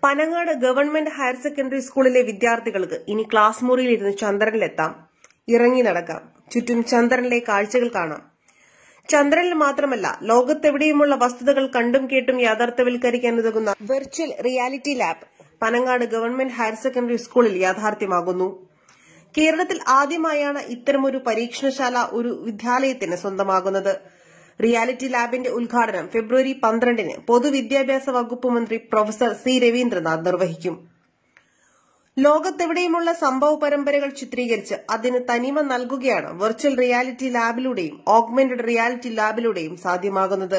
Panangad government higher secondary സ്കൂളിലെ വിദ്യാർത്ഥികൾക്ക് ഇനി ക്ലാസ് മുറിയിലിരുന്ന് ചന്ദ്രനിലെത്താം ഇറങ്ങി നടക്കാം ചുറ്റും ചന്ദ്രനിലെ കാഴ്ചകൾ കാണാം ചന്ദ്രനിൽ മാത്രമല്ല ലോകത്തെവിടെയുമുള്ള വസ്തുതകൾ കണ്ടും കേട്ടും യാഥാർത്ഥ്യവൽക്കരിക്കാൻ ഉതകുന്ന virtual reality lab Panangad government higher secondary സ്കൂളിൽ യാഥാർത്ഥ്യമാകുന്നു കേരളത്തിൽ ആദ്യമായാണ് ഇത്തരമൊരു പരീക്ഷണശാല ഒരു വിദ്യാലയത്തിന് സ്വന്തമാകുന്നത് റിയാലിറ്റി ലാബിന്റെ ഉദ്ഘാടനം ഫെബ്രുവരി പന്ത്രണ്ടിന് പൊതുവിദ്യാഭ്യാസ വകുപ്പ് മന്ത്രി പ്രൊഫസർ സി രവീന്ദ്രനാഥ് നിർവഹിക്കും ലോകത്തെവിടെയുമുള്ള സംഭവ പരമ്പരകൾ ചിത്രീകരിച്ച് അതിന് തനിമ നൽകുകയാണ് വെർച്വൽ റിയാലിറ്റി ലാബിലൂടെയും ഓഗ്മെന്റഡ് റിയാലിറ്റി ലാബിലൂടെയും സാധ്യമാകുന്നത്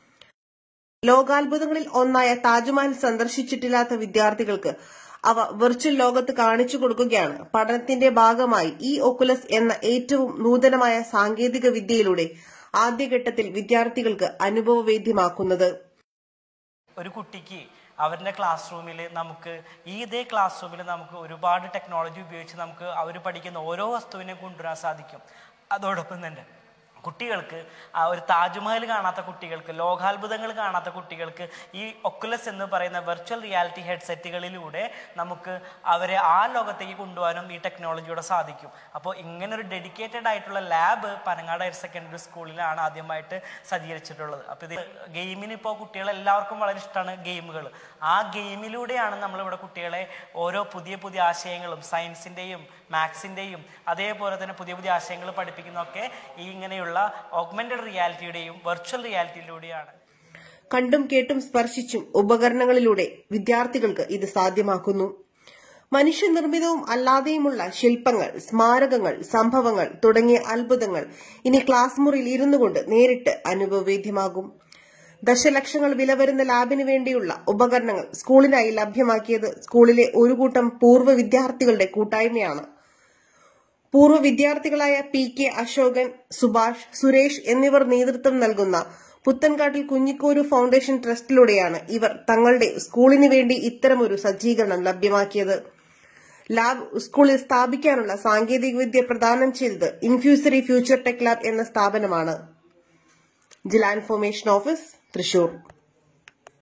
ലോകാത്ഭുതങ്ങളിൽ ഒന്നായ താജ്മഹൽ സന്ദർശിച്ചിട്ടില്ലാത്ത വിദ്യാർത്ഥികൾക്ക് അവ വെർച്വൽ ലോകത്ത് കാണിച്ചു കൊടുക്കുകയാണ് പഠനത്തിന്റെ ഭാഗമായി ഈ ഒക്കുലസ് എന്ന ഏറ്റവും നൂതനമായ സാങ്കേതിക വിദ്യയിലൂടെ ആദ്യഘട്ടത്തിൽ വിദ്യാർത്ഥികൾക്ക് അനുഭവവേദ്യമാക്കുന്നത് ഒരു കുട്ടിക്ക് അവരുടെ ക്ലാസ് റൂമിൽ നമുക്ക് ഈ ഇതേ ക്ലാസ് റൂമിൽ നമുക്ക് ഒരുപാട് ടെക്നോളജി ഉപയോഗിച്ച് നമുക്ക് അവർ പഠിക്കുന്ന ഓരോ വസ്തുവിനെ കൊണ്ടുവരാൻ സാധിക്കും അതോടൊപ്പം തന്നെ കുട്ടികൾക്ക് ആ ഒരു താജ്മഹൽ കാണാത്ത കുട്ടികൾക്ക് ലോകാത്ഭുതങ്ങൾ കാണാത്ത കുട്ടികൾക്ക് ഈ ഒക്കുലസ് എന്ന് പറയുന്ന വെർച്വൽ റിയാലിറ്റി ഹെഡ്സെറ്റുകളിലൂടെ നമുക്ക് അവരെ ആ ലോകത്തേക്ക് കൊണ്ടുപോകാനും ഈ ടെക്നോളജിയോടെ സാധിക്കും അപ്പോൾ ഇങ്ങനെ ഒരു ഡെഡിക്കേറ്റഡ് ആയിട്ടുള്ള ലാബ് പനങ്ങാട് ഹയർ സെക്കൻഡറി സ്കൂളിലാണ് ആദ്യമായിട്ട് സജ്ജീകരിച്ചിട്ടുള്ളത് അപ്പോൾ ഇത് ഗെയിമിന് ഇപ്പോൾ കുട്ടികളെല്ലാവർക്കും വളരെ ഇഷ്ടമാണ് ഗെയിമുകൾ ആ ഗെയിമിലൂടെയാണ് നമ്മളിവിടെ കുട്ടികളെ ഓരോ പുതിയ പുതിയ ആശയങ്ങളും സയൻസിൻ്റെയും മാത്സിൻ്റെയും അതേപോലെ തന്നെ പുതിയ പുതിയ ആശയങ്ങൾ പഠിപ്പിക്കുന്നതൊക്കെ ഈ ഇങ്ങനെയുള്ള ഓഗ്മെന്റഡ് റിയാലിറ്റിയുടെയും വെർച്വൽ റിയാലിറ്റിയിലൂടെയാണ് കണ്ടും കേട്ടും സ്പർശിച്ചും ഉപകരണങ്ങളിലൂടെ വിദ്യാർത്ഥികൾക്ക് ഇത് സാധ്യമാക്കുന്നു മനുഷ്യനിർമ്മിതവും അല്ലാതെയുമുള്ള ശില്പങ്ങൾ സ്മാരകങ്ങൾ സംഭവങ്ങൾ തുടങ്ങിയ അത്ഭുതങ്ങൾ ഇനി ക്ലാസ് മുറിയിൽ ഇരുന്നു കൊണ്ട് നേരിട്ട് അനുഭവവേദ്യമാകും ദശലക്ഷങ്ങൾ വില വരുന്ന ലാബിന് വേണ്ടിയുള്ള ഉപകരണങ്ങൾ സ്കൂളിനായി ലഭ്യമാക്കിയത് സ്കൂളിലെ ഒരു കൂട്ടം പൂർവ്വ വിദ്യാർത്ഥികളുടെ കൂട്ടായ്മയാണ് പൂർവ്വ വിദ്യാർത്ഥികളായ പി കെ അശോകൻ സുഭാഷ് സുരേഷ് എന്നിവർ നേതൃത്വം നൽകുന്ന പുത്തൻകാട്ടിൽ കുഞ്ഞിക്കോരു ഫൗണ്ടേഷൻ ട്രസ്റ്റിലൂടെയാണ് ഇവർ തങ്ങളുടെ സ്കൂളിന് വേണ്ടി ഇത്തരമൊരു സജ്ജീകരണം ലഭ്യമാക്കിയത് ലാബ് സ്കൂളിൽ സ്ഥാപിക്കാനുള്ള സാങ്കേതികവിദ്യ പ്രദാനം ചെയ്തത് ഇൻഫ്യൂസറി ഫ്യൂച്ചർ ടെക് ലാബ് എന്ന സ്ഥാപനമാണ് ജില്ലാ ഇൻഫർമേഷൻ ഓഫീസ് തൃശൂർ